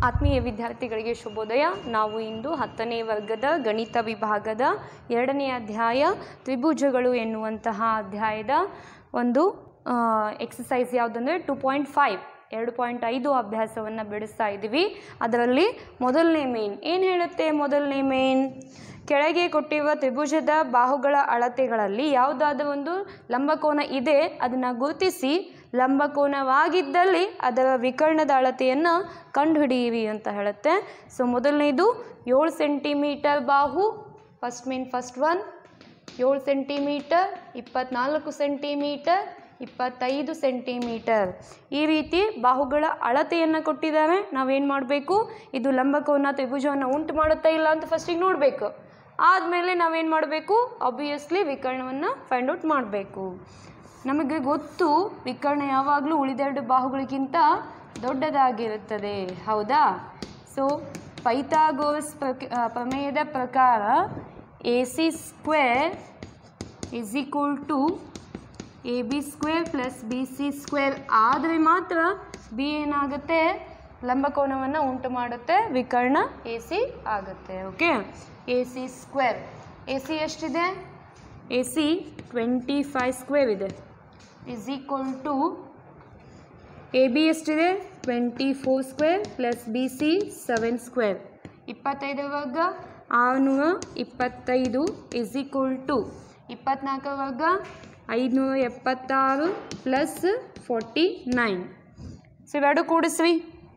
ಆತ್ಮೀಯ ವಿದ್ಯಾರ್ಥಿಗಳಿಗೆ ಶುಭೋದಯ ನಾವು ಇಂದು ಹತ್ತನೇ ವರ್ಗದ ಗಣಿತ ವಿಭಾಗದ ಎರಡನೇ ಅಧ್ಯಾಯ ತ್ರಿಭುಜಗಳು ಎನ್ನುವಂತಹ ಅಧ್ಯಾಯದ ಒಂದು ಎಕ್ಸಸೈಸ್ ಯಾವುದಂದರೆ ಟು ಪಾಯಿಂಟ್ ಫೈವ್ ಎರಡು ಪಾಯಿಂಟ್ ಐದು ಅಭ್ಯಾಸವನ್ನು ಬಿಡಿಸ್ತಾ ಇದ್ದೀವಿ ಅದರಲ್ಲಿ ಮೊದಲನೇ ಮೇನ್ ಏನು ಹೇಳುತ್ತೆ ಮೊದಲನೇ ಮೇನ್ ಕೆಳಗೆ ಕೊಟ್ಟಿರುವ ತ್ರಿಭುಜದ ಬಾಹುಗಳ ಅಳತೆಗಳಲ್ಲಿ ಯಾವುದಾದ್ರೂ ಒಂದು ಲಂಬಕೋನ ಇದೆ ಅದನ್ನು ಗುರುತಿಸಿ ಲಂಬಕೋನವಾಗಿದ್ದಲ್ಲಿ ಅದರ ವಿಕರ್ಣದ ಅಳತೆಯನ್ನು ಕಂಡುಹಿಡಿಯಿರಿ ಅಂತ ಹೇಳುತ್ತೆ ಸೊ ಮೊದಲನೇದು ಏಳು ಸೆಂಟಿಮೀಟರ್ ಬಾಹು ಫಸ್ಟ್ ಮೀನ್ ಫಸ್ಟ್ ಒನ್ ಏಳು ಸೆಂಟಿಮೀಟರ್ ಇಪ್ಪತ್ನಾಲ್ಕು ಸೆಂಟಿಮೀಟರ್ ಇಪ್ಪತ್ತೈದು ಸೆಂಟಿಮೀಟರ್ ಈ ರೀತಿ ಬಾಹುಗಳ ಅಳತೆಯನ್ನು ಕೊಟ್ಟಿದ್ದಾರೆ ನಾವೇನು ಮಾಡಬೇಕು ಇದು ಲಂಬಕೋನ ತ್ರಿಭುಜವನ್ನು ಉಂಟು ಮಾಡುತ್ತಾ ಇಲ್ಲ ಅಂತ ಫಸ್ಟಿಗೆ ನೋಡಬೇಕು ಆದಮೇಲೆ ನಾವೇನು ಮಾಡಬೇಕು ಆಬ್ವಿಯಸ್ಲಿ ವಿಕರ್ಣವನ್ನು ಫೈಂಡ್ ಔಟ್ ಮಾಡಬೇಕು ನಮಗೆ ಗೊತ್ತು ವಿಕರ್ಣ ಯಾವಾಗಲೂ ಉಳಿದೆರಡು ಬಾಹುಗಳಿಗಿಂತ ದೊಡ್ಡದಾಗಿರುತ್ತದೆ ಹೌದಾ ಸೊ ಪೈಥಾಗೋರಸ್ ಪ್ರಕ ಆ, ಪ್ರಮೇಯದ ಪ್ರಕಾರ A C square is equal to A B square plus B C square ಆದರೆ ಮಾತ್ರ ಬಿ ಏನಾಗುತ್ತೆ ಲಂಬಕೋನವನ್ನು ಉಂಟು ಮಾಡುತ್ತೆ ವಿಕರ್ಣ ಎ ಸಿ ಆಗುತ್ತೆ okay A C square A C ಎಷ್ಟಿದೆ A C twenty five square ಇದೆ is equal to A B ಎಷ್ಟಿದೆ twenty four square plus B C seven square ಇಪ್ಪತ್ತೈದರ ವರ್ಗ ಆರುನೂರ ಇಪ್ಪತ್ತೈದು ಇಸ್ ಈಕ್ವಲ್ ಟು ಇಪ್ಪತ್ನಾಲ್ಕರ ವರ್ಗ ಐದುನೂರ ಎಪ್ಪತ್ತಾರು ಪ್ಲಸ್ ಫೋರ್ಟಿ ನೈನ್ ಸೊ ಇವೆರಡು ಕೂಡಿಸ್ರಿ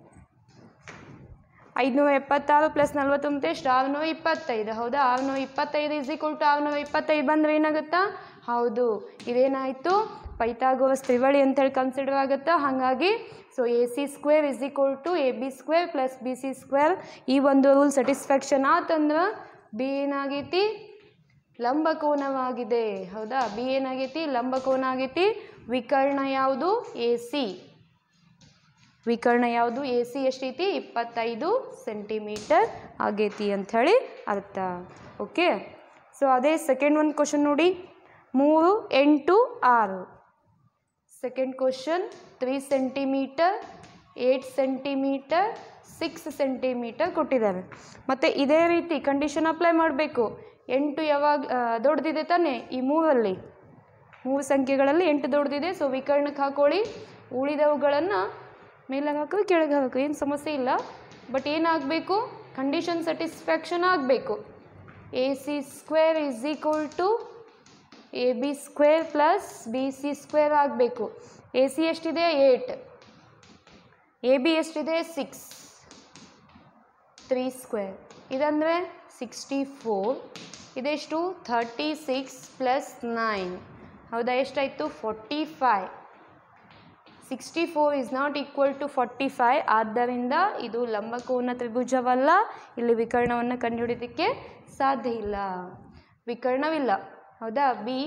ಐದುನೂರ ಎಪ್ಪತ್ತಾರು ಪ್ಲಸ್ ನಲ್ವತ್ತೊಂಬತ್ತು ಎಷ್ಟು ಆರುನೂರ ಇಪ್ಪತ್ತೈದು ಹೌದಾ ಆರುನೂರ ಇಪ್ಪತ್ತೈದು ಇಸ್ ಈಕ್ವಲ್ ಟು ಆರುನೂರ ಇಪ್ಪತ್ತೈದು ಬಂದರೆ ಏನಾಗುತ್ತಾ ಹೌದು ಇದೇನಾಯಿತು ಪೈಥಾಗೋರಸ್ ತ್ರಿವಳಿ ಅಂತೇಳಿ ಕನ್ಸಿಡರ್ ಆಗುತ್ತಾ ಹಾಗಾಗಿ so A C square is equal to A B square plus B C square ಈ ಒಂದು ರೂಲ್ ಸ್ಯಾಟಿಸ್ಫ್ಯಾಕ್ಷನ್ ಆತಂದ್ರೆ ಬಿ ಏನಾಗೈತಿ ಲಂಬಕೋನವಾಗಿದೆ ಹೌದಾ ಬಿ ಏನಾಗೈತಿ ಲಂಬಕೋನ ಆಗೈತಿ ವಿಕರ್ಣ ಯಾವುದು ಎ ಸಿ ವಿಕರ್ಣ ಯಾವುದು ಎ ಸಿ ಎಷ್ಟೈತಿ ಇಪ್ಪತ್ತೈದು ಸೆಂಟಿಮೀಟರ್ ಆಗೈತಿ ಅಂಥೇಳಿ ಅರ್ಥ ಓಕೆ ಸೊ ಅದೇ ಸೆಕೆಂಡ್ ಒಂದು ಕ್ವಶನ್ ನೋಡಿ ಮೂರು ಎಂಟು ಆರು second question three centimetre eight centimetre six centimetre ಕೊಟ್ಟಿದ್ದಾರೆ ಮತ್ತು ಇದೇ ರೀತಿ ಕಂಡೀಷನ್ ಅಪ್ಲೈ ಮಾಡಬೇಕು ಎಂಟು ಯಾವಾಗ ಆ, ದೊಡ್ಡದಿದೆ ತಾನೇ ಈ ಮೂರಲ್ಲಿ ಮೂರು ಸಂಖ್ಯೆಗಳಲ್ಲಿ ಎಂಟು ದೊಡ್ಡದಿದೆ ಸೊ ವಿಕರ್ಣಕ್ಕೆ ಹಾಕೊಳ್ಳಿ ಉಳಿದವುಗಳನ್ನು ಮೇಲಾಗ ಹಾಕೋ ಕೆಳಗೆ ಹಾಕೋ ಏನು ಸಮಸ್ಯೆ ಇಲ್ಲ ಬಟ್ ಏನಾಗಬೇಕು ಕಂಡೀಷನ್ ಸ್ಯಾಟಿಸ್ಫ್ಯಾಕ್ಷನ್ ಆಗಬೇಕು A C square is equal to A B square plus B C square ಆಗಬೇಕು ಎ ಸಿ ಎಷ್ಟಿದೆ ಏಟ್ ಎ ಬಿ ಎಷ್ಟಿದೆ ಸಿಕ್ಸ್ ತ್ರೀ ಸ್ಕ್ವೇರ್ ಇದಂದರೆ ಸಿಕ್ಸ್ಟಿ ಫೋರ್ ಇದೆಷ್ಟು ಥರ್ಟಿ ಸಿಕ್ಸ್ ಪ್ಲಸ್ ನೈನ್ ಹೌದಾ ಎಷ್ಟಾಯಿತು forty five sixty four is not equal to forty five ಆದ್ದರಿಂದ ಇದು ಲಂಬಕೋನ ತ್ರಿಭುಜವಲ್ಲ ಇಲ್ಲಿ ವಿಕರ್ಣವನ್ನು ಕಂಡುಹಿಡಿಯೋದಕ್ಕೆ ಸಾಧ್ಯ ಇಲ್ಲ ವಿಕರ್ಣವಿಲ್ಲ ಹೌದಾ ಬಿ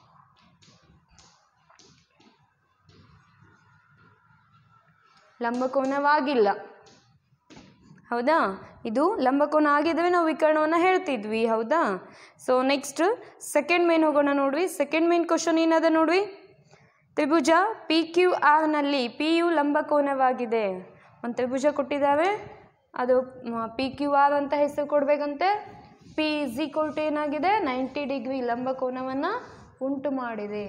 ಲಂಬಕೋನವಾಗಿಲ್ಲ ಹೌದಾ ಇದು ಲಂಬಕೋನ ಆಗಿದ್ರೆ ನಾವು ವಿಕರ್ಣವನ್ನು ಹೇಳ್ತಿದ್ವಿ ಹೌದಾ ಸೊ ನೆಕ್ಸ್ಟ್ ಸೆಕೆಂಡ್ ಮೇನ್ ಹೋಗೋಣ ನೋಡ್ರಿ ಸೆಕೆಂಡ್ ಮೇನ್ ಕ್ವಶನ್ ಏನದ ನೋಡ್ರಿ ತ್ರಿಭುಜ ಪಿ ಕ್ಯೂ ಆರ್ನಲ್ಲಿ ಪಿ ಯು ಲಂಬಕೋನವಾಗಿದೆ ಒಂದು ತ್ರಿಭುಜ ಕೊಟ್ಟಿದ್ದಾವೆ ಅದು ಪಿ ಕ್ಯೂ ಆರ್ ಅಂತ ಹೆಸರು ಕೊಡಬೇಕಂತೆ ಪಿ ಇಸ್ ಈಕ್ವಲ್ ಟು ಏನಾಗಿದೆ ನೈಂಟಿ ಡಿಗ್ರಿ ಲಂಬಕೋನವನ್ನು ಉಂಟು ಮಾಡಿದೆ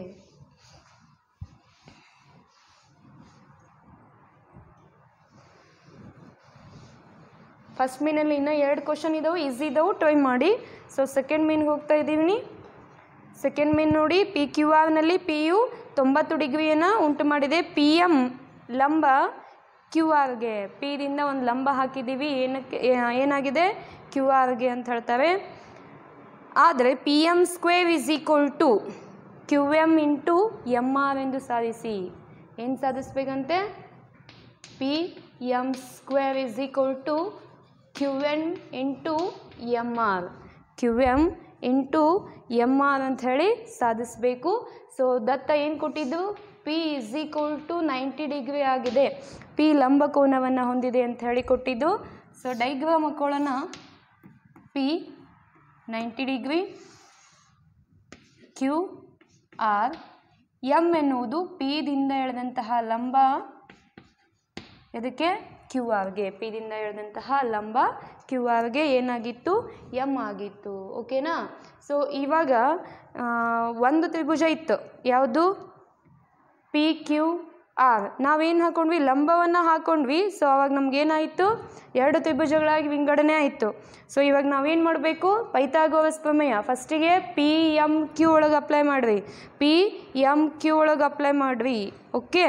ಫಸ್ಟ್ ಮೀನಲ್ಲಿ ಇನ್ನೂ ಎರಡು ಕ್ವಶನ್ ಇದಾವೆ ಈಸಿ ಇದಾವೆ ಟ್ರೈ ಮಾಡಿ ಸೊ ಸೆಕೆಂಡ್ ಮೀನ್ಗೆ ಹೋಗ್ತಾ ಇದ್ದೀವಿ ಸೆಕೆಂಡ್ ಮೇನ್ ನೋಡಿ ಪಿ ಕ್ಯೂ ಆರ್ನಲ್ಲಿ ಪಿ ಯು ತೊಂಬತ್ತು ಡಿಗ್ರಿಯನ್ನು ಉಂಟು ಮಾಡಿದೆ ಪಿ ಎಮ್ ಲಂಬ ಕ್ಯೂ ಆರ್ಗೆ ಪಿದಿಂದ ಒಂದು ಲಂಬ ಹಾಕಿದ್ದೀವಿ ಏನಕ್ಕೆ ಏ- ಏನಾಗಿದೆ ಕ್ಯೂ ಆರ್ಗೆ ಅಂತ ಹೇಳ್ತಾರೆ ಆದರೆ P M square is equal to Q M into M R ಎಂದು ಸಾಧಿಸಿ ಏನು ಸಾಧಿಸ್ಬೇಕಂತೆ P M square is equal to Q N into M R Q M into M R ಅಂತ ಹೇಳಿ ಸಾಧಿಸಬೇಕು ಸೊ ದತ್ತ ಏನು ಕೊಟ್ಟಿದ್ದು P is equal to ninety degree ಆಗಿದೆ ಪಿ ಲಂಬಕೋನವನ್ನು ಹೊಂದಿದೆ ಅಂತ ಹೇಳಿ ಕೊಟ್ಟಿದ್ದು ಸೊ ಡೈಗ್ರಾಮ್ ಹಾಕೊಳ್ಳೋಣ P ninety degree Q R M ಎನ್ನುವುದು ಪಿದಿಂದ ಎಳೆದಂತಹ ಲಂಬ ಇದಕ್ಕೆ ಕ್ಯೂ ಆರ್ಗೆ ಪಿದಿಂದ ಎಳೆದಂತಹ ಲಂಬ ಕ್ಯೂ ಆರ್ಗೆ ಏನಾಗಿತ್ತು ಎಮ್ ಆಗಿತ್ತು ಓಕೆನಾ ಸೊ ಇವಾಗ ಆ, ಒಂದು ತ್ರಿಭುಜ ಇತ್ತು ಯಾವುದು ಪಿ ಕ್ಯೂ ಆರ್ ನಾವೇನು ಹಾಕೊಂಡ್ವಿ ಲಂಬವನ್ನು ಹಾಕೊಂಡ್ವಿ ಸೊ ಅವಾಗ ನಮ್ಗೇನಾಯಿತು ಎರಡು ತ್ರಿಭುಜಗಳಾಗಿ ವಿಂಗಡಣೆ ಆಯಿತು ಸೊ ಇವಾಗ ನಾವೇನು ಮಾಡಬೇಕು ಪೈಥಾಗೋರಸ್ ಪ್ರಮೇಯ ಫಸ್ಟಿಗೆ ಪಿ ಎಮ್ ಕ್ಯೂ ಒಳಗೆ ಅಪ್ಲೈ ಮಾಡ್ರಿ ಪಿ ಎಮ್ ಕ್ಯೂ ಒಳಗೆ ಅಪ್ಲೈ ಮಾಡ್ರಿ ಓಕೆ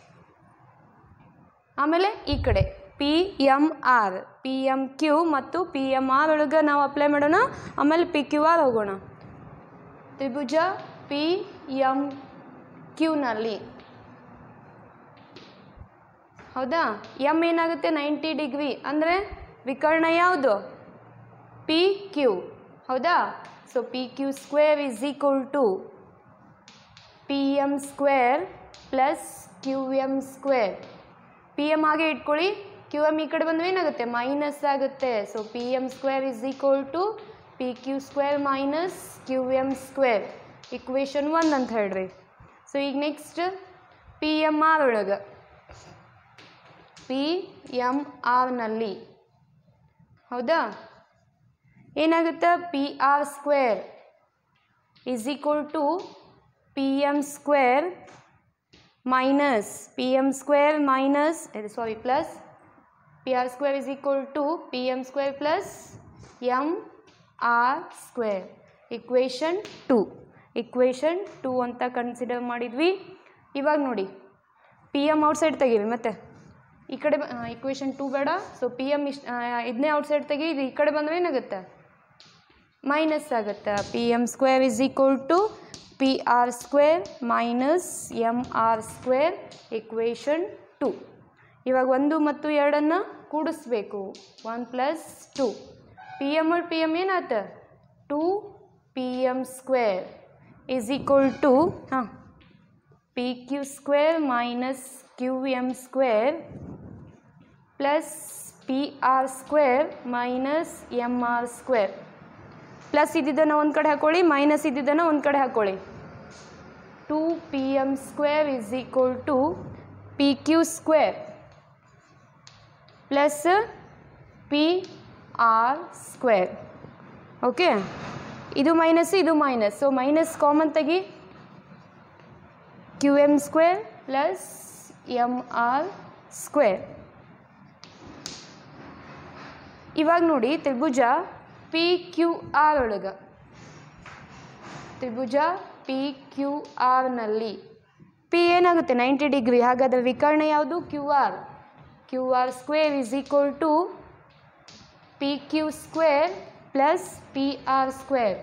ಆಮೇಲೆ ಈ ಕಡೆ P M R P M Q ಮತ್ತು ಪಿ ಎಮ್ ಆರ್ ಒಳಗೆ ನಾವು ಅಪ್ಲೈ ಮಾಡೋಣ ಆಮೇಲೆ ಪಿ ಕ್ಯೂ ಆರ್ ಹೋಗೋಣ ತ್ರಿಭುಜ ಪಿ ಎಮ್ ಕ್ಯೂನಲ್ಲಿ ಹೌದಾ ಎಮ್ ಏನಾಗುತ್ತೆ ನೈಂಟಿ ಡಿಗ್ರಿ ಅಂದರೆ ವಿಕರ್ಣ ಯಾವುದು ಪಿ ಕ್ಯೂ ಹೌದಾ so P Q square is equal to P M square plus Q M square P M ಹಾಗೆ ಇಟ್ಕೊಳ್ಳಿ ಕ್ಯೂ ಎಮ್ ಈ ಕಡೆ ಬಂದರೆ ಏನಾಗುತ್ತೆ ಮೈನಸ್ ಆಗುತ್ತೆ so P M square is equal to P Q square minus Q M square equation one ಅಂತ ಹೇಳ್ರಿ so ಈಗ ನೆಕ್ಸ್ಟ್ ಪಿ ಎಮ್ ಆರ್ ಒಳಗೆ ಪಿ ಎಮ್ ಆರ್ನಲ್ಲಿ ಹೌದಾ ಏನಾಗುತ್ತೆ P R square is equal to P M square minus P M square minus sorry plus P R square is equal to P M square plus M R square equation two equation two ಅಂತ consider ಮಾಡಿದ್ವಿ ಇವಾಗ ನೋಡಿ P M outside ತೆಗೀರಿ ಮತ್ತೆ ಈ ಕಡೆ equation two ಬೇಡ so P M ಇಷ್ಟು ಇದನ್ನೇ ಔಟ್ಸೈಡ್ ತೆಗಿ ಇದು ಈ ಕಡೆ ಬಂದರೆ ಏನಾಗುತ್ತೆ ಮೈನಸ್ ಆಗುತ್ತೆ P M square is equal to P R square minus M R square equation two ಇವಾಗ ಒಂದು ಮತ್ತು ಎರಡನ್ನು ಕೂಡಿಸ್ಬೇಕು one plus two P M P M ಏನಾಯ್ತು two P M square is equal to ಹಾಂ P Q square minus Q M square plus P R square minus M R square plus ಇದ್ದಿದ್ದನ್ನು ಒಂದು ಕಡೆ ಹಾಕೊಳ್ಳಿ ಮೈನಸ್ ಇದ್ದಿದ್ದನ್ನು ಒಂದು ಕಡೆ ಹಾಕೊಳ್ಳಿ two P M square is equal to P Q square plus P R square okay ಇದು minus ಇದು ಮೈನಸ್ ಸೊ ಮೈನಸ್ ಕಾಮನ್ ತೆಗಿ Q M square plus M R square ಇವಾಗ ನೋಡಿ ತ್ರಿಭುಜ ಪಿ ಕ್ಯೂ ಆರ್ ಒಳಗೆ ತ್ರಿಭುಜ ಪಿ ಕ್ಯೂ ಆರ್ನಲ್ಲಿ P ಏನಾಗುತ್ತೆ ನೈಂಟಿ ಡಿಗ್ರಿ ಹಾಗಾದರೆ ವಿಕರ್ಣ ಯಾವುದು Q R Q R square is equal to P Q square plus P R square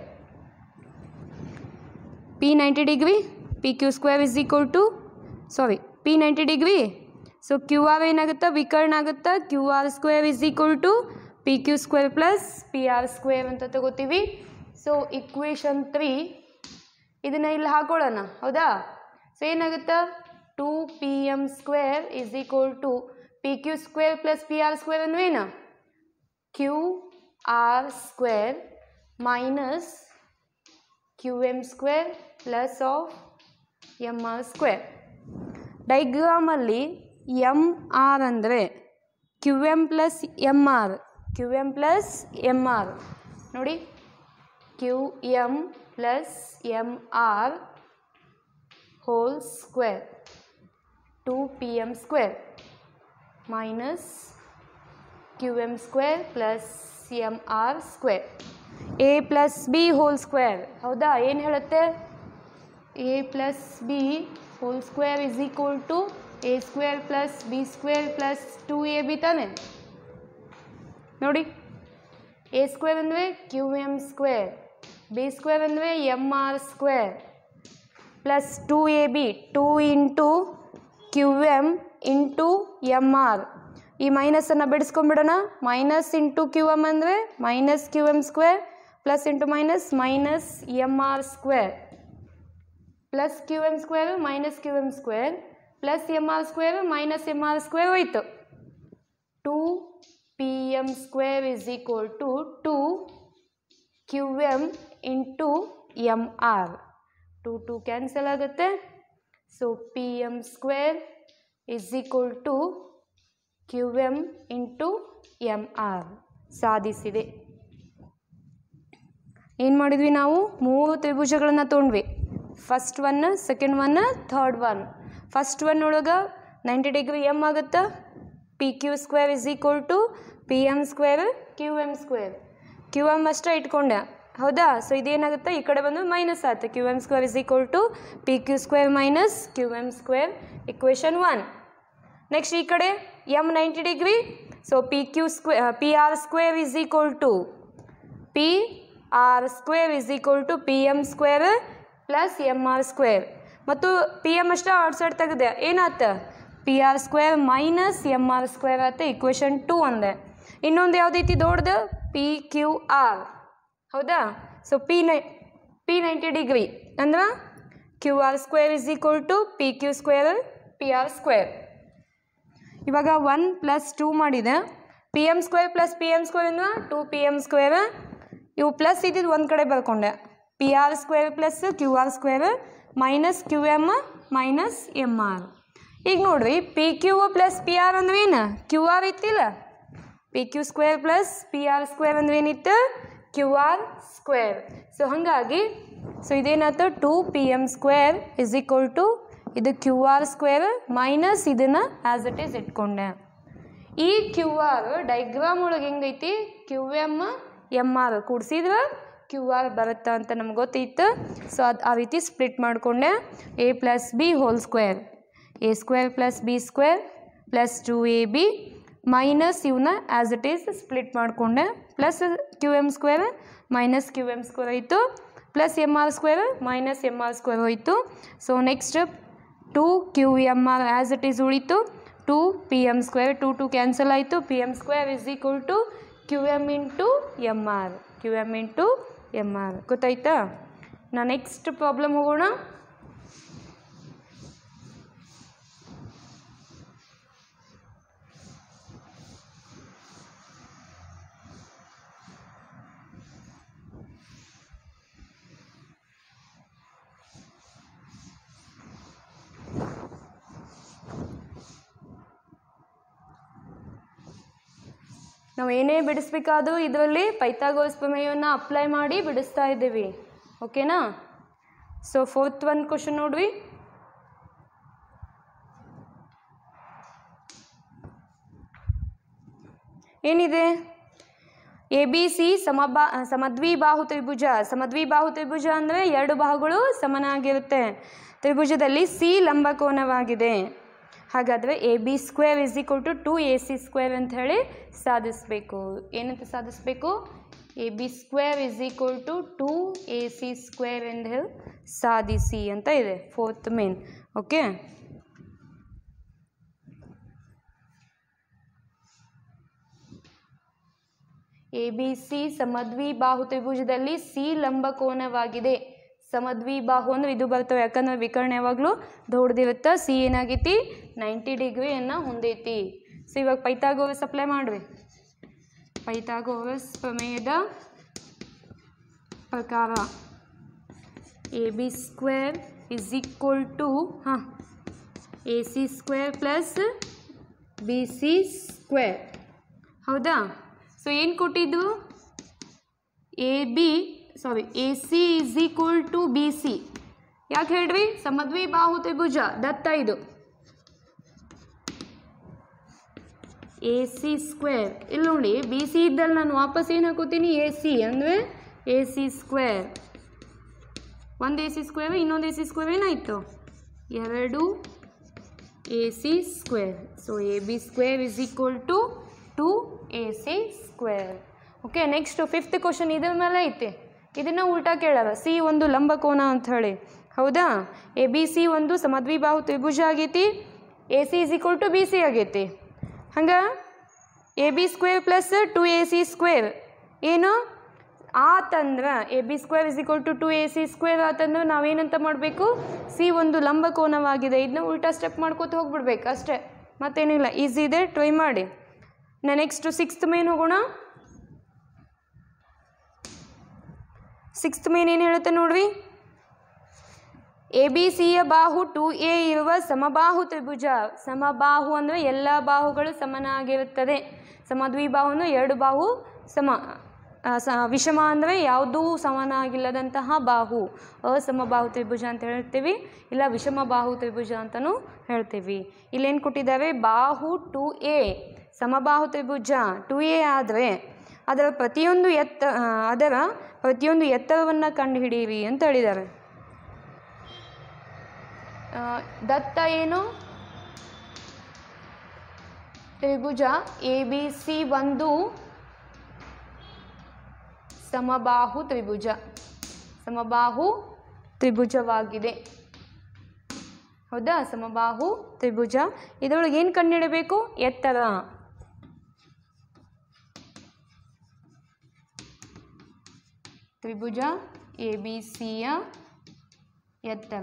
P ninety degree P Q square is equal to sorry P ninety degree so Q R ಏನಾಗುತ್ತೆ ವಿಕರ್ಣ ಆಗುತ್ತಾ Q R square is equal to P Q square plus P R square ಅಂತ ತಗೋತೀವಿ so equation three ಇದನ್ನು ಇಲ್ಲಿ ಹಾಕೊಳ್ಳೋಣ ಹೌದಾ so ಏನಾಗುತ್ತೆ two P M square is equal to P Q square plus P R square ಅಂದ್ರೆ ಏನು Q R square minus Q M square plus of M R square ಡೈಗ್ರಾಮಲ್ಲಿ ಎಮ್ ಆರ್ ಅಂದರೆ Q M plus M R Q M plus M R ನೋಡಿ Q M plus M R whole square two P M square minus Q M square plus M R square A plus B whole square ಹೌದಾ ಏನು ಹೇಳುತ್ತೆ A plus B whole square is equal to A square plus B square plus two A B ತಾನೆ ನೋಡಿ A square ಅಂದರೆ Q M square B square ಅಂದರೆ M R square plus two A B two into Q M into M R ಈ ಮೈನಸನ್ನು ಬಿಡಿಸ್ಕೊಂಬಿಡೋಣ minus into Q M ಅಂದರೆ minus Q M square plus into minus minus M R square plus Q M square minus Q M square plus M R square minus M R square ಹೋಯ್ತು two P M square is equal to two Q M into M R two two cancel ಆಗುತ್ತೆ so P M square is equal to Q M into M R ಸಾಧಿಸಿದೆ ಏನು ಮಾಡಿದ್ವಿ ನಾವು ಮೂರು ತ್ರಿಭುಜಗಳನ್ನು ತೊಗೊಂಡ್ವಿ first one second one third one first one ಒಳಗೆ ninety degree M ಆಗುತ್ತಾ P Q square is equal to P M square Q M square Q M ಅಷ್ಟೇ ಇಟ್ಕೊಂಡೆ ಹೌದಾ ಸೊ ಇದೇನಾಗುತ್ತೆ ಈ ಕಡೆ ಬಂದು ಮೈನಸ್ ಆಗುತ್ತೆ Q M square is equal to P Q square minus Q M square equation one next ಈ ಕಡೆ M ninety degree so P Q square P R square is equal to P R square is equal to P M square plus M R square ಮತ್ತು P M ಅಷ್ಟೇ outside ತೆಗೆದೆ ಏನಾತ P R square minus M R square ಆತ equation two ಅಂದೆ ಇನ್ನೊಂದು ಯಾವುದೈತಿ ದೊಡ್ಡದು P Q R ಹೌದಾ ಸೊ ಪಿ ನೈ ಪಿ ನೈಂಟಿ ಡಿಗ್ರಿ ಅಂದ್ರೆ Q R square is equal to P Q square P R square ಇವಾಗ ಒನ್ ಪ್ಲಸ್ ಟೂ ಮಾಡಿದೆ P M square plus P M square ಅಂದ್ರೆ ಟು ಪಿ ಎಮ್ ಸ್ಕ್ವೇರ್ ಇವು plus ಇದ್ದಿದ್ದು ಒಂದು ಕಡೆ ಬರ್ಕೊಂಡೆ P R square plus Q R square minus Q M minus M R ಈಗ ನೋಡ್ರಿ P Q plus P R ಅಂದ್ರೆ ಏನು Q R ಇತ್ತಿಲ್ಲ P Q square plus P R square ಅಂದ್ರೆ ಏನಿತ್ತು ಕ್ಯೂ ಆರ್ ಸ್ಕ್ವೇರ್ ಸೊ ಹಾಗಾಗಿ so ಇದೇನಾಯ್ತು two P M square is equal to ಇದು Q R square minus ಇದನ್ನು ಆ್ಯಸ್ ಇಟ್ ಈಸ್ ಇಟ್ಕೊಂಡೆ ಈ ಕ್ಯೂ ಆರ್ ಡೈಗ್ರಾಮ್ ಒಳಗೆ ಹೆಂಗೈತಿ ಕ್ಯೂ ಎಮ್ ಎಮ್ ಆರ್ ಕೂಡಿಸಿದ್ರೆ ಕ್ಯೂ ಆರ್ ಬರುತ್ತಾ ಅಂತ ನಮ್ಗೆ ಗೊತ್ತಿತ್ತು ಸೊ ಅದು ಆ ರೀತಿ ಸ್ಪ್ಲಿಟ್ ಮಾಡಿಕೊಂಡೆ A plus B whole square A square plus B square plus two A B minus ಇವನ್ನ ಆ್ಯಸ್ ಇಟ್ ಈಸ್ ಸ್ಪ್ಲಿಟ್ ಮಾಡಿಕೊಂಡೆ plus Q M square minus Q M square ಆಯಿತು plus M R square minus M R square ಹೋಯಿತು so next two Q M R as it is ಉಳಿತು two P M square two two cancel ಆಯಿತು P M square is equal to Q M into M R Q M into M R ಗೊತ್ತಾಯ್ತಾ ನಾ next problem ಹೋಗೋಣ ನಾವು ಏನೇ ಬಿಡಿಸ್ಬೇಕಾದ್ರೂ ಇದರಲ್ಲಿ Pythagoras ಪ್ರಮೇಯವನ್ನು apply ಮಾಡಿ ಬಿಡಿಸ್ತಾ ಇದ್ದೀವಿ ಓಕೆನಾ ಸೊ ಫೋರ್ತ್ ಒನ್ ಕ್ವಶನ್ ನೋಡ್ರಿ ಏನಿದೆ ಎ ಬಿ ಸಿ ಸಮಬಾ ಸಮದ್ವಿಬಾಹು ತ್ರಿಭುಜ ಸಮದ್ವಿಬಾಹು ತ್ರಿಭುಜ ಅಂದರೆ ಎರಡು ಬಾಹುಗಳು ಸಮನಾಗಿರುತ್ತೆ ತ್ರಿಭುಜದಲ್ಲಿ ಸಿ ಲಂಬಕೋನವಾಗಿದೆ ಹಾಗಾದರೆ A B square is equal to two A C square ಅಂತ ಹೇಳಿ ಸಾಧಿಸಬೇಕು ಏನಂತ ಸಾಧಿಸಬೇಕು A B square is equal to two A C square ಎಂದು ಹೇಳಿ ಸಾಧಿಸಿ ಅಂತ ಇದೆ fourth main okay A B C ಸಮದ್ವಿಬಾಹು ತ್ರಿಭುಜದಲ್ಲಿ ಸಿ ಲಂಬಕೋನವಾಗಿದೆ ಸಮದ್ವಿಬಾಹು ಅಂದ್ರೆ ಇದು ಬರ್ತವೆ ಯಾಕಂದ್ರೆ ವಿಕರ್ಣ ಯಾವಾಗಲೂ ದೊಡ್ಡದಿರುತ್ತೆ ಸಿ ಏನಾಗೈತಿ ನೈಂಟಿ ಡಿಗ್ರಿಯನ್ನು ಹೊಂದೈತಿ ಸೊ ಇವಾಗ ಪೈಥಾಗೋರಸ್ ಅಪ್ಲೈ ಮಾಡ್ರಿ ಪೈಥಾಗೋರಸ್ ಪ್ರಮೇಯದ ಪ್ರಕಾರ A B square is equal to ಹಾಂ A C square plus B C square ಹೌದಾ ಸೊ ಏನು ಕೊಟ್ಟಿದ್ದು A B sorry A C is equal to B C ಯಾಕೆ ಹೇಳ್ರಿ ಸಮದ್ವಿ ಬಾಹು ತ್ರಿಭುಜ ದತ್ತ ಇದು ಎ ಸಿ ಸ್ಕ್ವೇರ್ ಇಲ್ಲಿ ನೋಡಿ ಬಿ ಸಿ ಇದ್ದಲ್ಲಿ ನಾನು ವಾಪಸ್ ಏನು ಹಾಕೋತೀನಿ ಎ ಸಿ ಅಂದರೆ ಎ ಸಿ ಸ್ಕ್ವೇರ್ ಒಂದು ಎ ಸಿ ಸ್ಕ್ವೇರ್ ಇನ್ನೊಂದು ಎ ಸಿ ಸ್ಕ್ವೇರ್ ಏನಾಯಿತು ಎರಡು A C square so A B square is equal to two A C square okay next fifth question ಇದ್ರ ಮೇಲೆ ಐತೆ ಇದನ್ನು ಉಲ್ಟಾ ಕೇಳಾರ ಸಿ ಒಂದು ಲಂಬಕೋನ ಅಂತ ಹೇಳಿ ಹೌದಾ ಎ ಬಿ ಸಿ ಒಂದು ಸಮದ್ವಿಬಾಹು ತ್ರಿಭುಜ ಆಗೈತಿ A C is equal to B C ಆಗೈತಿ ಹಂಗೆ A B square plus two A C square ಏನು ಆತಂದ್ರೆ A B square is equal to two A C square ಆತಂದ್ರೆ ನಾವೇನಂತ ಮಾಡಬೇಕು ಸಿ ಒಂದು ಲಂಬಕೋನವಾಗಿದೆ ಇದನ್ನ ಉಲ್ಟಾ ಸ್ಟೆಪ್ ಮಾಡ್ಕೋತ ಹೋಗ್ಬಿಡ್ಬೇಕು ಅಷ್ಟೇ ಮತ್ತೇನಿಲ್ಲ ಈಸಿ ಇದೆ ಟ್ರೈ ಮಾಡಿ ನಾ ನೆಕ್ಸ್ಟ್ ಸಿಕ್ಸ್ತ್ ಮೇನ್ ಹೋಗೋಣ ಸಿಕ್ಸ್ತ್ ಮೇನ್ ಏನು ಹೇಳುತ್ತೆ ನೋಡ್ರಿ ಎ ಬಿ ಸಿಯ ಬಾಹು ಟು ಎ ಇರುವ ಸಮಬಾಹು ತ್ರಿಭುಜ ಸಮಬಾಹು ಅಂದರೆ ಎಲ್ಲ ಬಾಹುಗಳು ಸಮನಾಗಿರುತ್ತದೆ ಸಮದ್ವಿಬಾಹು ಅಂದರೆ ಎರಡು ಬಾಹು ಸಮ ಆ, ಸ ವಿಷಮ ಅಂದರೆ ಯಾವುದೂ ಸಮನಾಗಿಲ್ಲದಂತಹ ಬಾಹು ಅಸಮಬಾಹು ತ್ರಿಭುಜ ಅಂತ ಹೇಳ್ತೀವಿ ಇಲ್ಲ ವಿಷಮ ಬಾಹು ತ್ರಿಭುಜ ಅಂತಲೂ ಹೇಳ್ತೀವಿ ಇಲ್ಲೇನು ಕೊಟ್ಟಿದ್ದಾರೆ ಬಾಹು ಟು ಎ ಸಮಬಾಹು ತ್ರಿಭುಜ ಟು ಎ ಆದರೆ ಅದರ ಪ್ರತಿಯೊಂದು ಎತ್ತ ಆ, ಅದರ ಪ್ರತಿಯೊಂದು ಎತ್ತರವನ್ನು ಕಂಡುಹಿಡಿಯಿರಿ ಅಂತ ಹೇಳಿದ್ದಾರೆ ಆ, ದತ್ತ ಏನು ತ್ರಿಭುಜ ಎ ಬಿ ಸಿ ಒಂದು ಸಮಬಾಹು ತ್ರಿಭುಜ ಸಮಬಾಹು ತ್ರಿಭುಜವಾಗಿದೆ ಹೌದಾ ಸಮಬಾಹು ತ್ರಿಭುಜ ಇದರೊಳಗೆ ಏನು ಕಂಡುಹಿಡಬೇಕು ಎತ್ತರ ತ್ರಿಭುಜ ಎ ಬಿ ಸಿಯ ಎತ್ತರ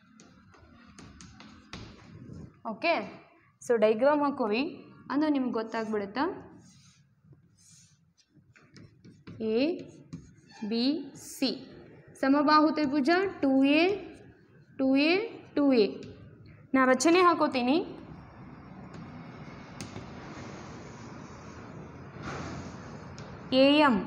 ಓಕೆ ಸೊ ಡೈಗ್ರಾಮ್ ಹಾಕೋವಿ ಅದು ನಿಮ್ಗೆ ಗೊತ್ತಾಗ್ಬಿಡುತ್ತಾ ಎ ಬಿ ಸಿ ಸಮಬಾಹು ತ್ರಿಭುಜ two A two A two A ನಾ ರಚನೆ ಹಾಕೋತೀನಿ ಎ ಎಮ್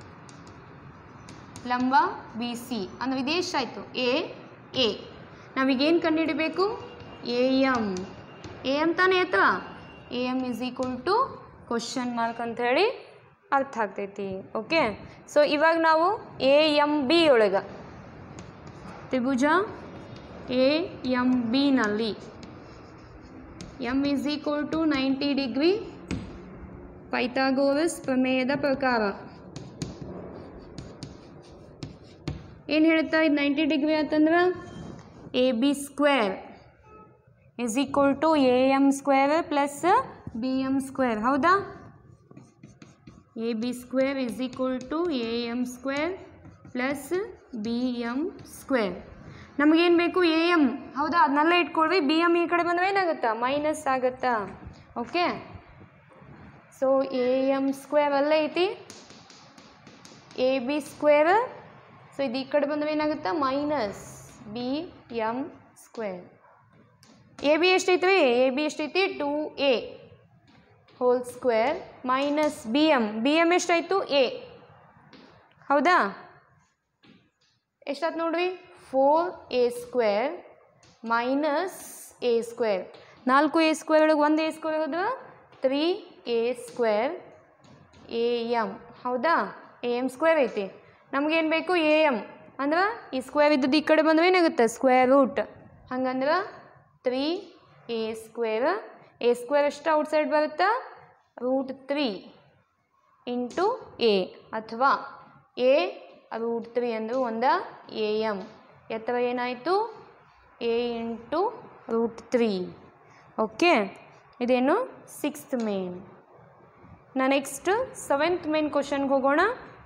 ಲಂಬ ಬಿ ಸಿ ಅಂದ್ರೆ ಇದೇಷ್ಟು ಆಯಿತು ಎ ಎ ನಾವೀಗೇನು ಕಂಡುಹಿಡಬೇಕು ಎ ಎಮ್ ಎ ಎಮ್ ತಾನೇ ಅಥವಾ A M is equal to question mark ಅಂಥೇಳಿ ಅರ್ಥ ಆಗ್ತೈತಿ ಓಕೆ ಸೊ ಇವಾಗ ನಾವು ಎ ಎಮ್ ಬಿ ಒಳಗೆ ತ್ರಿಭುಜ ಎ ಎಮ್ ಬಿನಲ್ಲಿ M is equal to ninety degree Pythagoras ಪ್ರಮೇಯದ ಪ್ರಕಾರ ಏನು ಹೇಳ್ತಾ ಇದು ನೈಂಟಿ ಡಿಗ್ರಿ ಆತಂದ್ರೆ A B square is equal to A M square plus B M square ಹೌದಾ A B square is equal to A M square plus B M square ನಮಗೇನು ಬೇಕು A M ಹೌದಾ ಅದನ್ನೆಲ್ಲ ಇಟ್ಕೊಳ್ವಿ ಬಿ ಎಮ್ ಈ ಕಡೆ ಬಂದರೆ ಏನಾಗುತ್ತಾ ಮೈನಸ್ ಆಗುತ್ತಾ okay so A M square ಅಲ್ಲೇ ಐತಿ ಎ ಬಿ ಸ್ಕ್ವೇರ್ ಸೊ ಇದು ಈ ಕಡೆ ಬಂದರೆ ಏನಾಗುತ್ತಾ minus B M square A B ಎಷ್ಟೈತಿ ಎ ಬಿ ಎಷ್ಟೈತಿ two A whole square minus B M B M ಎಷ್ಟಾಯಿತು ಎ ಹೌದಾ ಎಷ್ಟಾಯ್ತು ನೋಡ್ರಿ four A square minus A square ನಾಲ್ಕು ಎ ಸ್ಕ್ವೇರ್ ಒಳಗೆ ಒಂದು ಎ ಸ್ಕ್ವೇರ್ ಹೋದ್ರೆ three A square A M ಹೌದಾ ಎ ಎಮ್ ಸ್ಕ್ವೇರ್ ಐತಿ ನಮಗೇನು ಬೇಕು ಎ ಎಮ್ ಅಂದ್ರೆ ಈ ಸ್ಕ್ವೇರ್ ಇದ್ದದ್ದು ಈ ಕಡೆ ಬಂದ್ರೆ ಏನಾಗುತ್ತೆ ಸ್ಕ್ವೇರ್ ರೂಟ್ ಹಂಗಂದ್ರೆ three A square A square ಎಷ್ಟು ಔಟ್ಸೈಡ್ ಬರುತ್ತಾ ರೂಟ್ ತ್ರೀ ಇಂಟು ಎ ಅಥವಾ ಎ ರೂಟ್ ತ್ರೀ ಅಂದ್ರೆ ಒಂದು ಎ ಎಮ್ ಎತ್ತರ ಏನಾಯಿತು A into root three okay ಇದೇನು ಸಿಕ್ಸ್ತ್ ಮೇನ್ ನಾ ನೆಕ್ಸ್ಟ್ ಸೆವೆಂತ್ ಮೇನ್ ಕ್ವಶನ್ಗೆ ಹೋಗೋಣ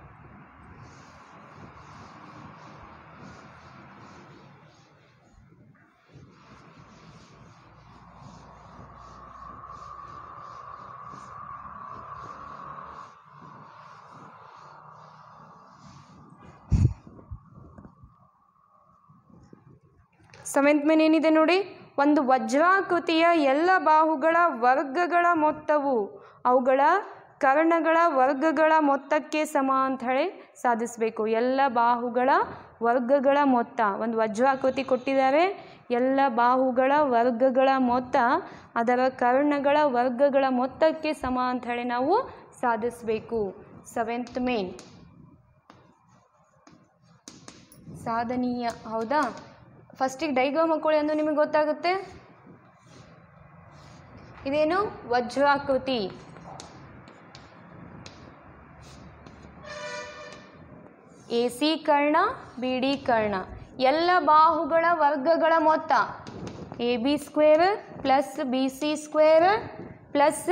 ಸೆವೆಂತ್ ಮೇನ್ ಏನಿದೆ ನೋಡಿ ಒಂದು ವಜ್ರಾಕೃತಿಯ ಎಲ್ಲ ಬಾಹುಗಳ ವರ್ಗಗಳ ಮೊತ್ತವು ಅವುಗಳ ಕರ್ಣಗಳ ವರ್ಗಗಳ ಮೊತ್ತಕ್ಕೆ ಸಮ ಅಂತ ಹೇಳಿ ಸಾಧಿಸಬೇಕು ಎಲ್ಲ ಬಾಹುಗಳ ವರ್ಗಗಳ ಮೊತ್ತ ಒಂದು ವಜ್ರಾಕೃತಿ ಕೊಟ್ಟಿದ್ದಾರೆ ಎಲ್ಲ ಬಾಹುಗಳ ವರ್ಗಗಳ ಮೊತ್ತ ಅದರ ಕರ್ಣಗಳ ವರ್ಗಗಳ ಮೊತ್ತಕ್ಕೆ ಸಮ ಅಂತ ಹೇಳಿ ನಾವು ಸಾಧಿಸಬೇಕು ಸೆವೆಂತ್ ಮೇನ್ ಸಾಧನೀಯ ಹೌದಾ ಫಸ್ಟಿಗೆ ಡೈಗ್ರಾಮ್ ಹಾಕೊಳ್ಳಿ ಅಂದ್ರೆ ನಿಮಗೆ ಗೊತ್ತಾಗುತ್ತೆ ಇದೇನು ವಜ್ರಾಕೃತಿ ಎ ಸಿ ಕರ್ಣ ಬಿ ಡಿ ಕರ್ಣ ಎಲ್ಲ ಬಾಹುಗಳ ವರ್ಗಗಳ ಮೊತ್ತ A B square plus B C square plus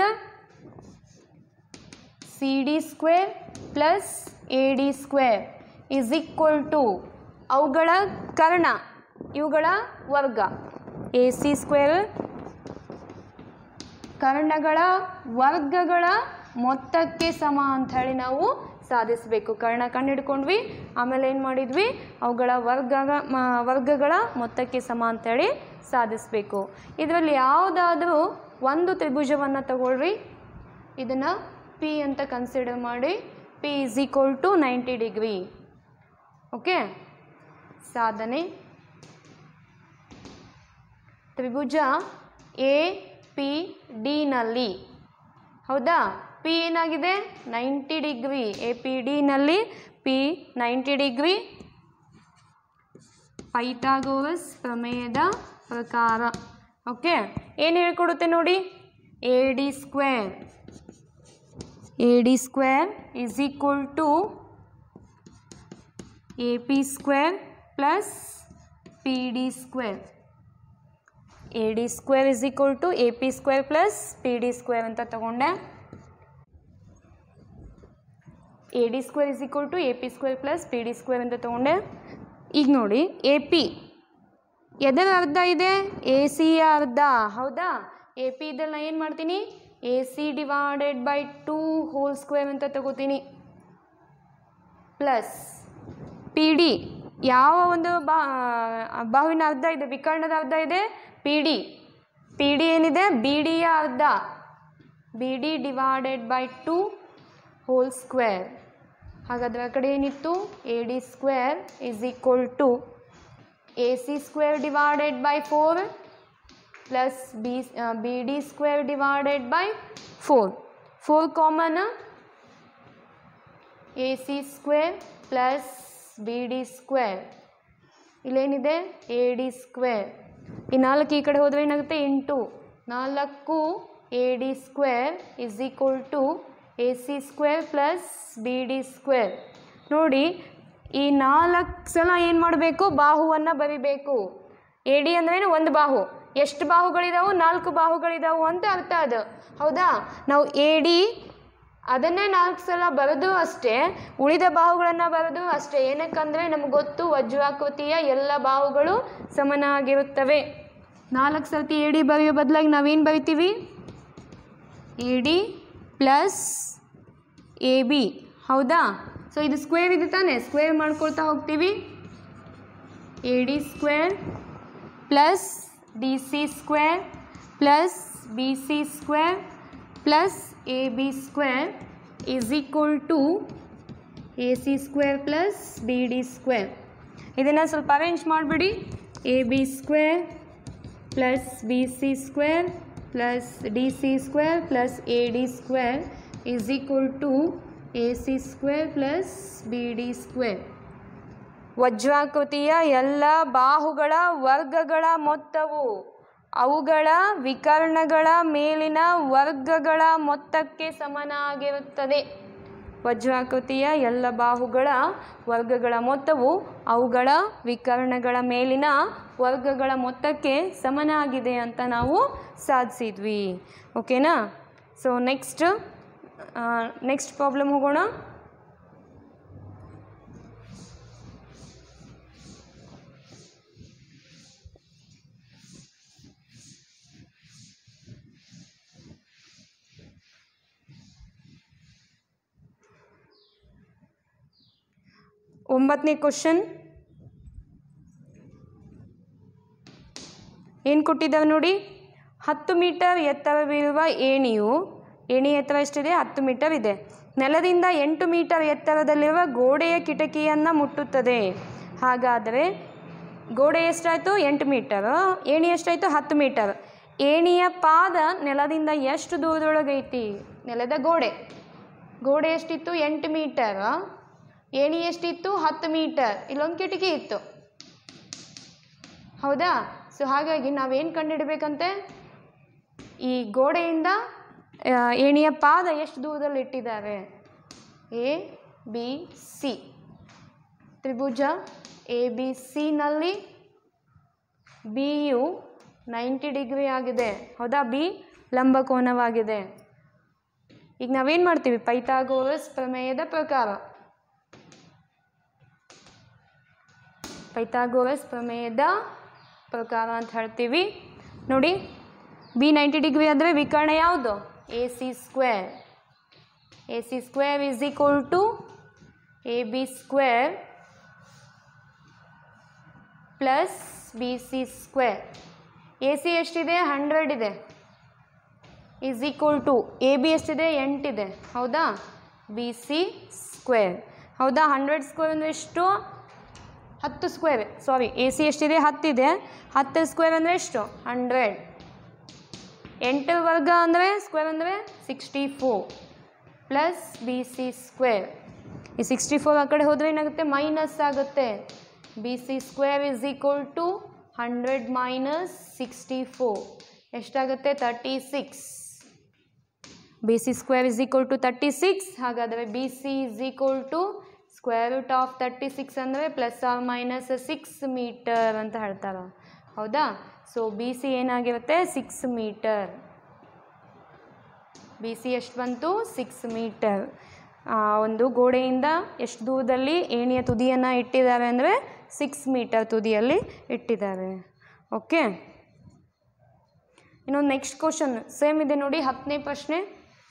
C D square plus A D square is equal to ಅವುಗಳ ಕರ್ಣ ಇವುಗಳ ವರ್ಗ ಎ ಸಿ ಸ್ಕ್ವೇರ್ ಕರ್ಣಗಳ ವರ್ಗಗಳ ಮೊತ್ತಕ್ಕೆ ಸಮ ಅಂತ ಹೇಳಿ ನಾವು ಸಾಧಿಸಬೇಕು ಕರ್ಣ ಕಂಡು ಹಿಡ್ಕೊಂಡ್ವಿ ಆಮೇಲೆ ಏನು ಮಾಡಿದ್ವಿ ಅವುಗಳ ವರ್ಗ ಮ- ವರ್ಗಗಳ ಮೊತ್ತಕ್ಕೆ ಸಮ ಅಂತೇಳಿ ಸಾಧಿಸಬೇಕು ಇದರಲ್ಲಿ ಯಾವುದಾದ್ರೂ ಒಂದು ತ್ರಿಭುಜವನ್ನು ತಗೊಳ್ರಿ ಇದನ್ನು ಪಿ ಅಂತ ಕನ್ಸಿಡರ್ ಮಾಡಿ P is equal to ninety degree okay ಸಾಧನೆ ತ್ರಿಭುಜ ಎ ಪಿ ಡಿನಲ್ಲಿ ಹೌದಾ ಪಿ ಏನಾಗಿದೆ ನೈಂಟಿ ಡಿಗ್ರಿ ಎ ಪಿ ಡಿನಲ್ಲಿ ಪಿ ನೈಂಟಿ ಡಿಗ್ರಿ ಪೈಥಾಗೋರಸ್ ಪ್ರಮೇಯದ ಪ್ರಕಾರ ಓಕೆ ಏನು ಹೇಳ್ಕೊಡುತ್ತೆ ನೋಡಿ A D square A D square is equal to A P square plus P D square A D square is equal to A P square plus P D square ಅಂತ ತಗೊಂಡೆ A D square is equal to A P square plus P D square ಅಂತ ತೊಗೊಂಡೆ ಈಗ ನೋಡಿ A P ಎದರ ಅರ್ಧ ಇದೆ A ಸಿಯ ಅರ್ಧ ಹೌದಾ ಎ ಪಿ ಇದೆಲ್ಲ ಏನು ಮಾಡ್ತೀನಿ A C divided by two whole square ಅಂತ ತಗೋತೀನಿ ಪ್ಲಸ್ ಪಿ ಡಿ ಯಾವ ಒಂದು ಬಾ ಬಾಹುವಿನ ಅರ್ಧ ಇದೆ ವಿಕರ್ಣದ ಅರ್ಧ ಇದೆ ಪಿ ಡಿ ಪಿ ಡಿ ಏನಿದೆ ಬಿ ಡಿಯ ಅರ್ಧ B D divided by two whole square ಹಾಗಾದ್ರೆ ಆ ಕಡೆ ಏನಿತ್ತು A D square is equal to A C square divided by four plus B B D square divided by four four common A C square plus B D square ಇಲ್ಲೇನಿದೆ A D square ಈ ನಾಲ್ಕು ಈ ಕಡೆ ಹೋದರೆ ಏನಾಗುತ್ತೆ ಎಂಟು ನಾಲ್ಕು A D square is equal to A C square plus B D square ನೋಡಿ ಈ ನಾಲ್ಕು ಸಲ ಏನು ಮಾಡಬೇಕು ಬಾಹುವನ್ನು ಬರಿಬೇಕು ಎ ಡಿ ಅಂದ್ರೇನು ಒಂದು ಬಾಹು ಎಷ್ಟು ಬಾಹುಗಳಿದಾವು ನಾಲ್ಕು ಬಾಹುಗಳಿದಾವು ಅಂತ ಅರ್ಥ ಅದು ಹೌದಾ ನಾವು ಎ ಡಿ ಅದನ್ನೇ ನಾಲ್ಕು ಸಲ ಬರೆದು ಅಷ್ಟೇ ಉಳಿದ ಬಾಹುಗಳನ್ನು ಬರೆದು ಅಷ್ಟೇ ಏನಕ್ಕಂದರೆ ನಮ್ಗೆ ಗೊತ್ತು ವಜ್ರಾಕೃತಿಯ ಎಲ್ಲ ಬಾಹುಗಳು ಸಮನಾಗಿರುತ್ತವೆ ನಾಲ್ಕು ಸರ್ತಿ ಎ ಡಿ ಬರೆಯೋ ಬದಲಾಗಿ ನಾವೇನು ಬರಿತೀವಿ A D plus A B ಹೌದಾ ಸೊ ಇದು ಸ್ಕ್ವೇರ್ ಇದೆ ತಾನೆ ಸ್ಕ್ವೇರ್ ಮಾಡ್ಕೊಳ್ತಾ ಹೋಗ್ತೀವಿ A D square plus D C square plus B C square plus A B square is equal to A C square plus B D square ಇದನ್ನು ಸ್ವಲ್ಪ arrange ಮಾಡಿಬಿಡಿ A B square plus B C square plus D C square plus A D square is equal to A C square plus B D square ವಜ್ರಾಕೃತಿಯ ಎಲ್ಲ ಬಾಹುಗಳ ವರ್ಗಗಳ ಮೊತ್ತವು ಅವುಗಳ ವಿಕರ್ಣಗಳ ಮೇಲಿನ ವರ್ಗಗಳ ಮೊತ್ತಕ್ಕೆ ಸಮನಾಗಿರುತ್ತದೆ ವಜ್ರಾಕೃತಿಯ ಎಲ್ಲ ಬಾಹುಗಳ ವರ್ಗಗಳ ಮೊತ್ತವು ಅವುಗಳ ವಿಕರ್ಣಗಳ ಮೇಲಿನ ವರ್ಗಗಳ ಮೊತ್ತಕ್ಕೆ ಸಮನಾಗಿದೆ ಅಂತ ನಾವು ಸಾಧಿಸಿದ್ವಿ ಓಕೆನಾ ಸೊ ನೆಕ್ಸ್ಟ್ ನೆಕ್ಸ್ಟ್ ಪ್ರಾಬ್ಲಮ್ ಹೋಗೋಣ ಒಂಬತ್ತನೇ ಕ್ವಶನ್ ಏನು ಕೊಟ್ಟಿದ್ದಾವೆ ನೋಡಿ ಹತ್ತು ಮೀಟರ್ ಎತ್ತರವಿರುವ ಏಣಿಯು ಏಣಿ ಎತ್ತರ ಎಷ್ಟಿದೆ ಹತ್ತು ಮೀಟರ್ ಇದೆ ನೆಲದಿಂದ ಎಂಟು ಮೀಟರ್ ಎತ್ತರದಲ್ಲಿರುವ ಗೋಡೆಯ ಕಿಟಕಿಯನ್ನು ಮುಟ್ಟುತ್ತದೆ ಹಾಗಾದರೆ ಗೋಡೆ ಎಷ್ಟಾಯಿತು ಎಂಟು ಮೀಟರ್ ಏಣಿ ಎಷ್ಟಾಯಿತು ಹತ್ತು ಮೀಟರ್ ಏಣಿಯ ಪಾದ ನೆಲದಿಂದ ಎಷ್ಟು ದೂರದೊಳಗೈತಿ ನೆಲದ ಗೋಡೆ ಗೋಡೆ ಎಷ್ಟಿತ್ತು ಎಂಟು ಮೀಟರ್ ಏಣಿ ಎಷ್ಟಿತ್ತು ಹತ್ತು ಮೀಟರ್ ಇಲ್ಲೊಂದು ಕಿಟಕಿ ಇತ್ತು ಹೌದಾ ಸೊ ಹಾಗಾಗಿ ನಾವೇನು ಕಂಡುಹಿಡಬೇಕಂತೆ ಈ ಗೋಡೆಯಿಂದ ಆ, ಏಣಿಯ ಪಾದ ಎಷ್ಟು ದೂರದಲ್ಲಿ ಇಟ್ಟಿದ್ದಾರೆ ಎ ಬಿ ಸಿ ತ್ರಿಭುಜ ಎ ಬಿ ಸಿನಲ್ಲಿ ಬಿ ಯು ನೈಂಟಿ ಡಿಗ್ರಿ ಆಗಿದೆ ಹೌದಾ ಬಿ ಲಂಬಕೋನವಾಗಿದೆ ಈಗ ನಾವೇನು ಮಾಡ್ತೀವಿ ಪೈಥಾಗೋರಸ್ ಪ್ರಮೇಯದ ಪ್ರಕಾರ ಪೈಥಾಗೋರಸ್ ಪ್ರಮೇಯದ ಪ್ರಕಾರ ಅಂತ ಹೇಳ್ತೀವಿ ನೋಡಿ ಬಿ ನೈಂಟಿ ಡಿಗ್ರಿ ಅಂದರೆ ವಿಕರ್ಣ ಯಾವುದು A C square A C square is equal to A B square plus B C square A C ಎಷ್ಟಿದೆ ಹಂಡ್ರೆಡ್ ಇದೆ is equal to A B ಎಷ್ಟಿದೆ ಎಂಟಿದೆ ಹೌದಾ ಬಿ ಸಿ ಸ್ಕ್ವೇರ್ ಹೌದಾ ಹಂಡ್ರೆಡ್ ಸ್ಕ್ವೇರ್ ಅಂದರೆ ಎಷ್ಟು ಹತ್ತು ಸ್ಕ್ವೇರ್ ಸಾರಿ ಎ ಸಿ ಎಷ್ಟಿದೆ ಹತ್ತಿದೆ ಹತ್ತು ಸ್ಕ್ವೇರ್ ಅಂದರೆ ಎಷ್ಟು ಹಂಡ್ರೆಡ್ ಎಂಟು ವರ್ಗ ಅಂದರೆ ಸ್ಕ್ವೇರ್ ಅಂದರೆ sixty four plus B C square ಈ ಸಿಕ್ಸ್ಟಿ ಫೋರ್ ಆ ಕಡೆ ಹೋದರೆ ಏನಾಗುತ್ತೆ ಮೈನಸ್ ಆಗುತ್ತೆ B C square is equal to hundred minus sixty four ಎಷ್ಟಾಗುತ್ತೆ thirty six B C square is equal to thirty six ಹಾಗಾದರೆ B C is equal to square root of thirty six ಅಂದರೆ plus or minus six metre ಅಂತ ಹೇಳ್ತಾರೆ ಹೌದಾ so B C ಏನಾಗಿರುತ್ತೆ six metre B C ಎಷ್ಟು ಬಂತು six metre ಒಂದು ಗೋಡೆಯಿಂದ ಎಷ್ಟು ದೂರದಲ್ಲಿ ಏಣಿಯ ತುದಿಯನ್ನು ಇಟ್ಟಿದ್ದಾರೆ ಅಂದರೆ ಸಿಕ್ಸ್ ಮೀಟರ್ ತುದಿಯಲ್ಲಿ ಇಟ್ಟಿದ್ದಾರೆ ಓಕೆ ಇನ್ನೊಂದು ನೆಕ್ಸ್ಟ್ ಕ್ವಶನ್ ಸೇಮ್ ಇದೆ ನೋಡಿ ಹತ್ತನೇ ಪ್ರಶ್ನೆ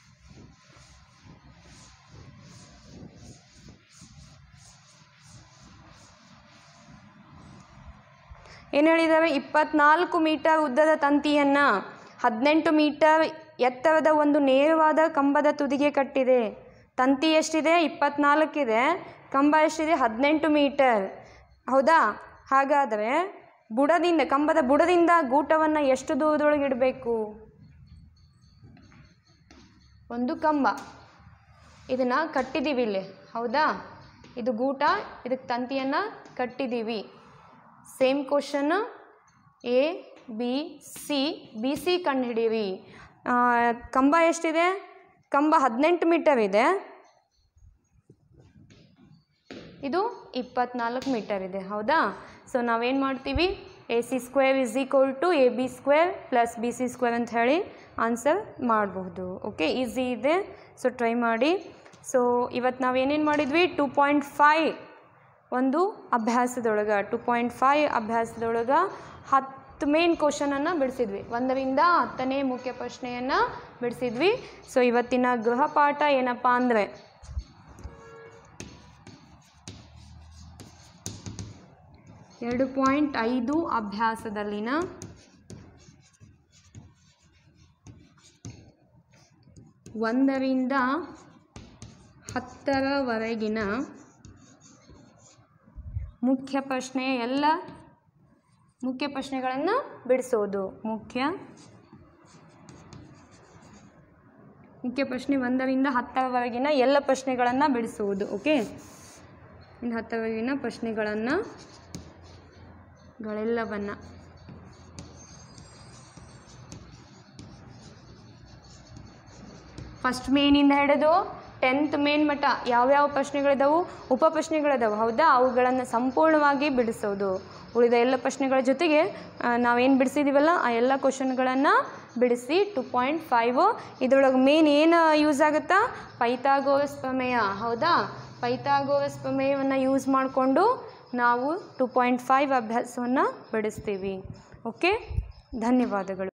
ಏನು ಹೇಳಿದ್ದಾರೆ ಇಪ್ಪತ್ನಾಲ್ಕು ಮೀಟರ್ ಉದ್ದದ ತಂತಿಯನ್ನು ಹದಿನೆಂಟು ಮೀಟರ್ ಎತ್ತರದ ಒಂದು ನೇರವಾದ ಕಂಬದ ತುದಿಗೆ ಕಟ್ಟಿದೆ ತಂತಿ ಎಷ್ಟಿದೆ ಇಪ್ಪತ್ನಾಲ್ಕಿದೆ ಕಂಬ ಎಷ್ಟಿದೆ ಹದಿನೆಂಟು ಮೀಟರ್ ಹೌದಾ ಹಾಗಾದರೆ ಬುಡದಿಂದ ಕಂಬದ ಬುಡದಿಂದ ಗೂಟವನ್ನು ಎಷ್ಟು ದೂರದೊಳಗೆ ಇಡಬೇಕು ಒಂದು ಕಂಬ ಇದನ್ನು ಕಟ್ಟಿದ್ದೀವಿ ಇಲ್ಲಿ ಹೌದಾ ಇದು ಗೂಟ ಇದಕ್ಕೆ ತಂತಿಯನ್ನು ಕಟ್ಟಿದ್ದೀವಿ same question A B C B C ಕಂಡುಹಿಡೀರಿ ಕಂಬ ಎಷ್ಟಿದೆ ಕಂಬ ಹದಿನೆಂಟು ಮೀಟರ್ ಇದೆ ಇದು ಇಪ್ಪತ್ನಾಲ್ಕು ಮೀಟರ್ ಇದೆ ಹೌದಾ ಸೊ ನಾವೇನು ಮಾಡ್ತೀವಿ A C square is equal to A B square plus B C square ಅಂತ ಹೇಳಿ ಆನ್ಸರ್ ಮಾಡಬಹುದು ಓಕೆ ಈಸಿ ಇದೆ ಸೊ ಟ್ರೈ ಮಾಡಿ ಸೊ ಇವತ್ತು ನಾವು ಏನೇನು ಮಾಡಿದ್ವಿ ಟೂ ಪಾಯಿಂಟ್ ಫೈವ್ ಒಂದು ಅಭ್ಯಾಸದೊಳಗೆ ಟು ಪಾಯಿಂಟ್ ಫೈವ್ ಅಭ್ಯಾಸದೊಳಗೆ ಹತ್ತು ಮೇನ್ ಕ್ವಶನನ್ನು ಬಿಡಿಸಿದ್ವಿ ಒಂದರಿಂದ ಹತ್ತನೇ ಮುಖ್ಯ ಪ್ರಶ್ನೆಯನ್ನು ಬಿಡಿಸಿದ್ವಿ ಸೊ ಇವತ್ತಿನ ಗೃಹಪಾಠ ಏನಪ್ಪ ಅಂದರೆ ಎರಡು ಪಾಯಿಂಟ್ ಐದು ಅಭ್ಯಾಸದಲ್ಲಿನ ಒಂದರಿಂದ ಹತ್ತರವರೆಗಿನ ಮುಖ್ಯ ಪ್ರಶ್ನೆಯ ಎಲ್ಲ ಮುಖ್ಯ ಪ್ರಶ್ನೆಗಳನ್ನು ಬಿಡಿಸೋದು ಮುಖ್ಯ ಮುಖ್ಯ ಪ್ರಶ್ನೆ ಒಂದರಿಂದ ಹತ್ತರವರೆಗಿನ ಎಲ್ಲ ಪ್ರಶ್ನೆಗಳನ್ನು ಬಿಡಿಸುವುದು ಓಕೆ ಇನ್ನು ಹತ್ತರವರೆಗಿನ ಪ್ರಶ್ನೆಗಳನ್ನು ಗಳೆಲ್ಲವನ್ನು ಫಸ್ಟ್ ಮೇನಿಂದ ಹಿಡಿದು ಟೆಂತ್ ಮೇನ್ ಮಟ್ಟ ಯಾವ್ಯಾವ ಪ್ರಶ್ನೆಗಳಿದಾವು ಉಪ ಪ್ರಶ್ನೆಗಳಿದಾವೆ ಹೌದಾ ಅವುಗಳನ್ನು ಸಂಪೂರ್ಣವಾಗಿ ಬಿಡಿಸೋದು ಉಳಿದ ಎಲ್ಲ ಪ್ರಶ್ನೆಗಳ ಜೊತೆಗೆ ನಾವೇನು ಬಿಡಿಸಿದ್ದೀವಲ್ಲ ಆ ಎಲ್ಲ ಕ್ವಶನ್ಗಳನ್ನು ಬಿಡಿಸಿ ಟು ಪಾಯಿಂಟ್ ಫೈವು ಇದರೊಳಗೆ ಮೇನ್ ಏನು ಯೂಸ್ ಆಗುತ್ತಾ ಪೈಥಾಗೋರಸ್ ಪ್ರಮೇಯ ಹೌದಾ ಪೈಥಾಗೋರಸ್ ಪ್ರಮೇಯವನ್ನು ಯೂಸ್ ಮಾಡಿಕೊಂಡು ನಾವು ಟು ಪಾಯಿಂಟ್ ಫೈವ್ ಅಭ್ಯಾಸವನ್ನು ಬಿಡಿಸ್ತೀವಿ ಓಕೆ ಧನ್ಯವಾದಗಳು